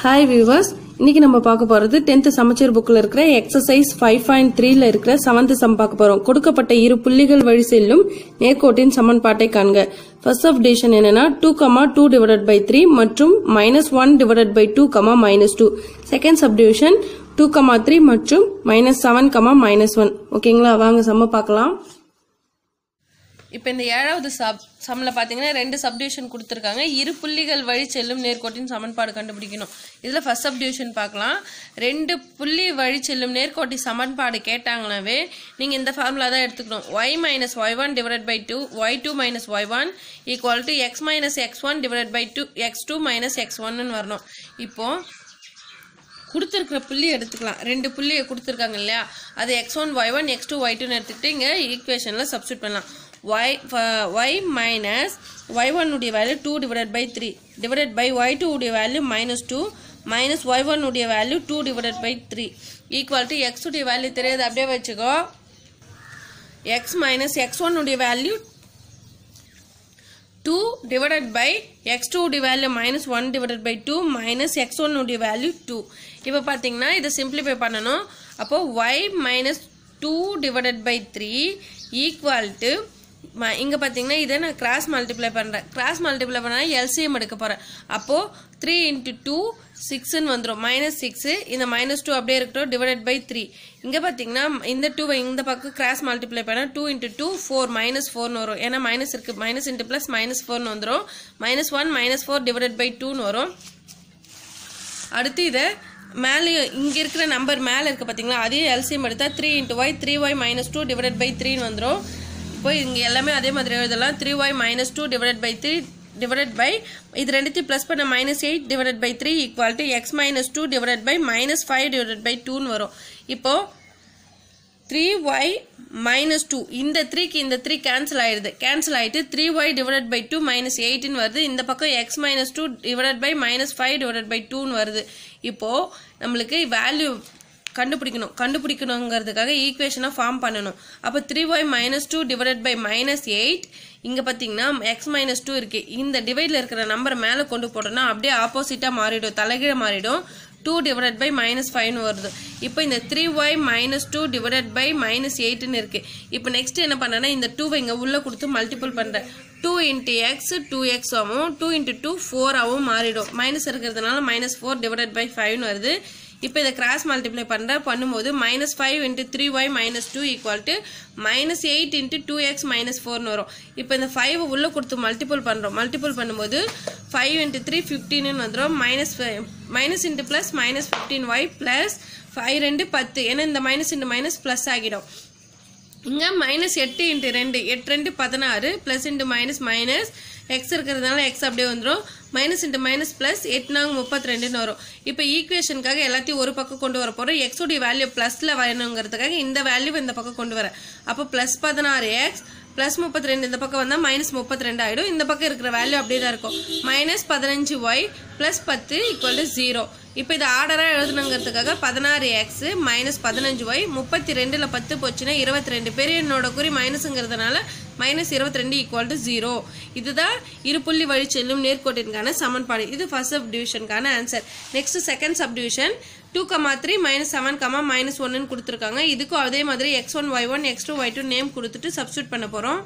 hi viewers இன்னைக்கு நம்ம பார்க்க போறது 10th சமச்சீர் புக்ல இருக்கிற எக்ஸசைஸ் ஃபைவ் பாயிண்ட் த்ரீல இருக்கிற செவன்த் சம் பார்க்க போறோம் கொடுக்கப்பட்ட இரு புள்ளிகள் வழி செல்லும் நேர்கோட்டின் சமன்பாட்டை காண்க ஃபர்ஸ்ட் ஆஃப் டிவிஷன் என்னன்னா two comma two divided by three மற்றும் minus one divided by two comma minus two second subdivision two comma three மற்றும் minus seven comma minus one ஓகேங்களா வாங்க சம்ம பார்க்கலாம் இப்போ இந்த ஏழாவது சப் சம்மில் பார்த்தீங்கன்னா ரெண்டு சப்டிவிஷன் கொடுத்துருக்காங்க இரு புள்ளிகள் வழி செல்லும் நேர்கோட்டின் சமன்பாடு கண்டுபிடிக்கணும் இதில் ஃபர்ஸ்ட் சப்டிவிஷன் பார்க்கலாம் ரெண்டு புள்ளி வழி செல்லும் நேர்கோட்டி சமன்பாடு கேட்டாங்கனாவே நீங்கள் இந்த ஃபார்முலா தான் எடுத்துக்கணும் y minus y one divide by two y two minus y one equal to x minus x one divide by two x two minus x ஒன்னு வரணும் இப்போது கொடுத்துருக்குற புள்ளி எடுத்துக்கலாம் ரெண்டு புள்ளியை கொடுத்துருக்காங்க இல்லையா அது x one y one x two y டூன்னு எடுத்துக்கிட்டு இங்கே ஈக்குவேஷனில் சப்ஸ்டியூட் பண்ணலாம் y y minus y one உடைய value two divided by three divided by y two உடைய value minus two minus y one உடைய value two divided by three equal to x உடைய value தெரியாது அப்படியே வச்சுக்கோ எக்ஸ் மைனஸ் எக்ஸ் ஒன் உடைய value 2 divided by x2 உடைய value minus one divided by 2 minus x one உடைய value two இப்போ பார்த்தீங்கன்னா இதை சிம்பிளிஃபை பண்ணணும் அப்போ y minus two divided by three equal to இங்கே பார்த்தீங்கன்னா இதை நான் கிராஸ் மல்டிப்ளை பண்ணுறேன் கிராஸ் மல்டிப்ளை பண்ணால் எல்சிஎம் எடுக்க போகிறேன் அப்போது த்ரீ இன்ட்டு டூ சிக்ஸ்ன்னு வந்துடும் மைனஸ் சிக்ஸு இந்த மைனஸ் டூ அப்படியே இருக்கட்டும் டிவைடட் பை த்ரீ இங்கே பார்த்தீங்கன்னா இந்த டூவை இந்த பக்கம் கிராஸ் மல்டிப்ளை பண்ணால் two into two four minus ஃபோர்னு வரும் ஏன்னா மைனஸ் இருக்குது மைனஸ் இன்ட்டு ப்ளஸ் மைனஸ் ஃபோர்னு வந்துடும் minus one minus four divided by டூன்னு வரும் அடுத்து இதை மேலே இங்கே இருக்கிற நம்பர் மேலே இருக்குது பார்த்தீங்களா அதையும் எல்சிஎம் எடுத்தால் three into y three y minus two divided by த்ரீன்னு வந்துடும் இப்போ இங்கே எல்லாமே அதே மாதிரி எழுதலாம் three y minus two divided by three divided by இது ரெண்டுத்தையும் ப்ளஸ் பண்ண minus eight divided by three equal to x minus two divided by minus five divided by டூன்னு வரும் இப்போ த்ரீ ஒய் மைனஸ் டூ இந்த த்ரீக்கு இந்த த்ரீ கேன்சல் ஆயிடுது கேன்சல் ஆயிட்டு three y divided by two minus எயிட்டின்னு வருது இந்த பக்கம் x minus two divided by minus five divided by டூன்னு வருது இப்போ நம்மளுக்கு வேல்யூ கண்டுபிடிக்கணும் கண்டுபிடிக்கணுங்கிறதுக்காக ஈக்குவேஷனை ஃபார்ம் பண்ணணும் அப்போ three y minus two divided by minus eight இங்கே பார்த்தீங்கன்னா எக்ஸ் மைனஸ் டூ இருக்கு இந்த டிவைடில் இருக்கிற நம்பரை மேலே கொண்டு போட்டோம்னா அப்படியே ஆப்போசிட்டாக மாறிடும் தலைகீழ மாறிடும் டூ டிவைடட் பை மைனஸ் ஃபைவ்னு வருது இப்போ இந்த three y minus two divided by minus எயிட்னு இருக்கு இப்போ நெக்ஸ்ட் என்ன பண்ணேன்னா இந்த டூவை இங்கே உள்ளே கொடுத்து மல்டிபிள் பண்ணுறேன் two into x two x ஆகும் டூ இன்ட்டு டூ ஃபோர் ஆகும் மாறிடும் மைனஸ் இருக்கிறதுனால மைனஸ் ஃபோர் டிவைடட் பை ஃபைவ்னு வருது இப்போ இதை கிராஸ் மல்டிப்ளை பண்ணுற பண்ணும்போது minus five into three y minus two equal to minus eight into two x minus ஃபோர்னு வரும் இப்போ இந்த ஃபைவ் உள்ளே கொடுத்து மல்டிபிள் பண்ணுறோம் மல்டிபிள் பண்ணும்போது ஃபைவ் இன்ட்டு த்ரீ ஃபிஃப்டீன்னு வந்துடும் minus minus into plus minus fifteen y plus five ரெண்டு பத்து ஏன்னா இந்த மைனஸ் இன்ட்டு மைனஸ் ப்ளஸ் ஆகிடும் இங்கே மைனஸ் எட்டு இன்ட்டு ரெண்டு எட்டு ரெண்டு பதினாறு plus into minus minus x இருக்கிறதுனால எக்ஸ் அப்படியே வந்துடும் மைனஸ் இன்ட்டு மைனஸ் ப்ளஸ் எட்டுனாங்க முப்பத்தி ரெண்டுன்னு வரும் இப்போ ஈக்குவேஷனுக்காக எல்லாத்தையும் ஒரு பக்கம் கொண்டு வர போகிறோம் எக்ஸோடைய வேல்யூ ப்ளஸில் வரணுங்கிறதுக்காக இந்த வேல்யூ இந்த பக்கம் கொண்டு வரேன் அப்போ ப்ளஸ் பதினாறு எக்ஸ் ப்ளஸ் முப்பத்தி ரெண்டு இந்த பக்கம் வந்தால் மைனஸ் முப்பத்தி ரெண்டு ஆகிடும் இந்த பக்கம் இருக்கிற வேல்யூ அப்படியே தான் இருக்கும் மைனஸ் பதினஞ்சு ஒய் ப்ளஸ் பத்து ஈக்குவல் டு ஜீரோ இப்போ இது ஆர்டராக எழுதணுங்கிறதுக்காக பதினாறு எக்ஸ் மைனஸ் பதினஞ்சு ஒய் முப்பத்தி ரெண்டில் பத்து போச்சுன்னா இருபத்தி ரெண்டு பெரிய என்னோட குறி மைனஸுங்கிறதுனால மைனஸ் இருபத்தி ரெண்டு ஈக்குவல் டு ஜீரோ இதுதான் இரு புள்ளி வழி செல்லும் நேர்கோட்டிற்கான சமன்பாடு இது ஃபர்ஸ்ட் சப் டிவிஷனுக்கான answer next second subdivision two comma three minus seven comma minus ஒன்னு கொடுத்துருக்காங்க இதுக்கும் அதே மாதிரி x one y one x two y two name கொடுத்துட்டு சப்ஸ்டியூட் பண்ண போகிறோம்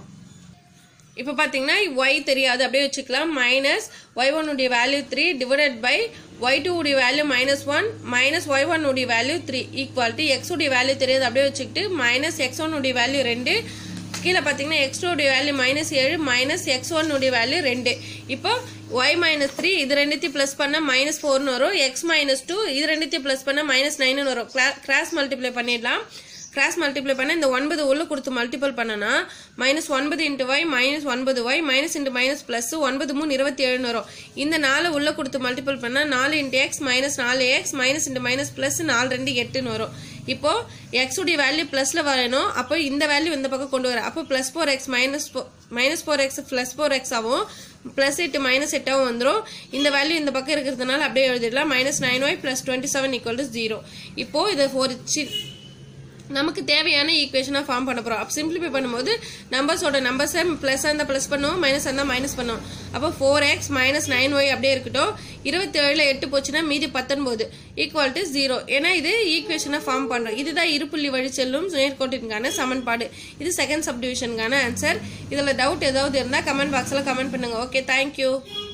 இப்போ பார்த்தீங்கன்னா ஒய் தெரியாது அப்படியே வச்சுக்கலாம் மைனஸ் ஒய் ஒன் உடைய value three divided by y two உடைய value minus one minus y one உடைய வேல்யூ த்ரீ ஈக்குவாலிட்டி எக்ஸ் உடைய வேல்யூ தெரியாது அப்படியே வச்சுக்கிட்டு மைனஸ் எக்ஸ் ஒன் உடைய வேல்யூ ரெண்டு கீழே பார்த்தீங்கன்னா எக்ஸ் டூ உடைய வேல்யூ மைனஸ் ஏழு மைனஸ் எக்ஸ் ஒன் உடைய வேல்யூ ரெண்டு இப்போ ஒய் மைனஸ் த்ரீ இது ரெண்டுத்தையும் ப்ளஸ் பண்ணால் மைனஸ் ஃபோர்னு வரும் எக்ஸ் மைனஸ் டூ இது ரெண்டுத்தையும் ப்ளஸ் பண்ணால் மைனஸ் நைன்னு வரும் கிராஸ் மல்டிப்ளை பண்ணிடலாம் கிராஸ் மல்டிப்ளை பண்ண இந்த ஒன்பது உள்ள கொடுத்து மல்டிபிள் பண்ணனா மைனஸ் ஒன்பது இன்ட்டு ஒய் மைனஸ் ஒன்பது y minus into minus plus ஒன்பது மூணு இருபத்தி ஏழுன்னு வரும் இந்த நாலு உள்ள கொடுத்து மல்டிபிள் பண்ணால் நாலு இன்ட்டு எக்ஸ் மைனஸ் நாலு x minus into minus plus நாலு ரெண்டு எட்டுன்னு வரும் இப்போ எக்ஸ் உடைய வேல்யூ ப்ளஸில் வரணும் அப்போ இந்த வேல்யூ இந்த பக்கம் கொண்டு வர அப்போ plus four x minus minus four x plus four x ஆகும் ப்ளஸ் எட்டு மைனஸ் எட்டாகவும் வந்துடும் இந்த வேல்யூ இந்த பக்கம் இருக்கிறதுனால அப்படியே எழுதிடலாம் minus nine y plus twenty seven equal to zero இப்போ இதை ஒரு சி நமக்கு தேவையான ஈக்குவேஷனாக ஃபார்ம் பண்ண போகிறோம் அப்போ சிம்பிளிஃபை பண்ணும்போது நம்பர்ஸோட நம்பர்ஸை ப்ளஸ் இருந்தால் ப்ளஸ் பண்ணுவோம் மைனஸ் இருந்தால் மைனஸ் பண்ணுவோம் அப்போ four x minus nine y அப்படியே இருக்கட்டும் இருபத்தி ஏழில் எட்டு போச்சுன்னா மீதி பத்தொன்பது ஈக்குவல் டு ஜீரோ ஏன்னா இது ஈக்குவேஷனாக ஃபார்ம் பண்ணுறோம் இதுதான் இருப்புள்ளி வழி செல்லும் நேர்கோட்டிற்கான சமன்பாடு இது செகண்ட் சப்டிவிஷனுக்கான ஆன்சர் இதில் டவுட் ஏதாவது இருந்தால் கமெண்ட் பாக்ஸில் கமெண்ட் பண்ணுங்கள் ஓகே தேங்க்யூ